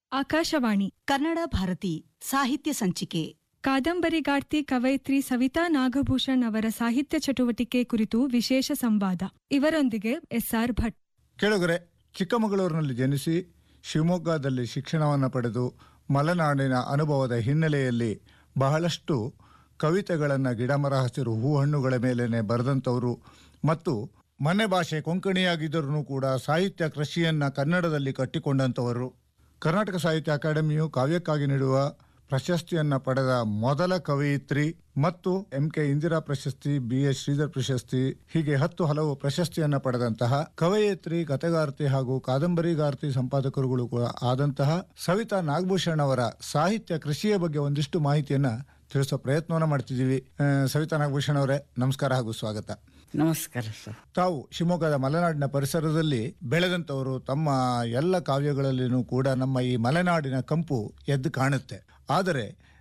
ಆಕಾಶವಾಣಿ ಕನ್ನಡ ಭಾರತಿ ಸಾಹಿತ್ಯ ಸಂಚಿಕೆ ಕಾದಂಬರಿಗಾರ್ತಿ ಕವಯಿತ್ರಿ ಸವಿತಾ ನಾಗಭೂಷಣ್ ಅವರ ಸಾಹಿತ್ಯ ಚಟುವಟಿಕೆ ಕುರಿತು ವಿಶೇಷ ಸಂವಾದ ಇವರೊಂದಿಗೆ ಎಸ್ಆರ್ ಭಟ್ ಕೆಳಗರೆ ಚಿಕ್ಕಮಗಳೂರಿನಲ್ಲಿ ಜನಿಸಿ ಶಿವಮೊಗ್ಗದಲ್ಲಿ ಶಿಕ್ಷಣವನ್ನು ಪಡೆದು ಮಲೆನಾಡಿನ ಅನುಭವದ ಹಿನ್ನೆಲೆಯಲ್ಲಿ ಬಹಳಷ್ಟು ಕವಿತೆಗಳನ್ನು ಗಿಡಮರ ಹಸಿರು ಹೂ ಹಣ್ಣುಗಳ ಮೇಲೇನೆ ಬರೆದಂಥವರು ಮತ್ತು ಮನೆ ಭಾಷೆ ಕೊಂಕಣಿಯಾಗಿದ್ದರೂ ಕೂಡ ಸಾಹಿತ್ಯ ಕೃಷಿಯನ್ನು ಕನ್ನಡದಲ್ಲಿ ಕಟ್ಟಿಕೊಂಡಂಥವರು ಕರ್ನಾಟಕ ಸಾಹಿತ್ಯ ಅಕಾಡೆಮಿಯು ಕಾವ್ಯಕ್ಕಾಗಿ ನೀಡುವ ಪ್ರಶಸ್ತಿಯನ್ನ ಪಡೆದ ಮೊದಲ ಕವಯಿತ್ರಿ ಮತ್ತು ಎಂ ಕೆ ಇಂದಿರಾ ಪ್ರಶಸ್ತಿ ಬಿ ಎಸ್ ಶ್ರೀಧರ್ ಪ್ರಶಸ್ತಿ ಹೀಗೆ ಹತ್ತು ಹಲವು ಪ್ರಶಸ್ತಿಯನ್ನ ಪಡೆದಂತಹ ಕವಯಿತ್ರಿ ಕಥೆಗಾರ್ತಿ ಹಾಗೂ ಕಾದಂಬರಿಗಾರ್ತಿ ಸಂಪಾದಕರುಗಳು ಕೂಡ ಆದಂತಹ ಸವಿತಾ ನಾಗಭೂಷಣ್ ಅವರ ಸಾಹಿತ್ಯ ಕೃಷಿಯ ಬಗ್ಗೆ ಒಂದಿಷ್ಟು ಮಾಹಿತಿಯನ್ನ ತಿಳಿಸೋ ಪ್ರಯತ್ನವನ್ನ ಮಾಡ್ತಿದ್ದೀವಿ ಆ, ಸವಿತಾ ನಾಗಭೂಷಣ್ ಅವರೇ ನಮಸ್ಕಾರ ಹಾಗೂ ಸ್ವಾಗತ ನಮಸ್ಕಾರ ಸರ್ ತಾವು ಶಿವಮೊಗ್ಗದ ಮಲೆನಾಡಿನ ಪರಿಸರದಲ್ಲಿ ಬೆಳೆದಂತವರು ತಮ್ಮ ಎಲ್ಲ ಕಾವ್ಯಗಳಲ್ಲಿನೂ ಕೂಡ ನಮ್ಮ ಈ ಮಲೆನಾಡಿನ ಕಂಪು ಎದ್ದು ಕಾಣುತ್ತೆ ಆದರೆ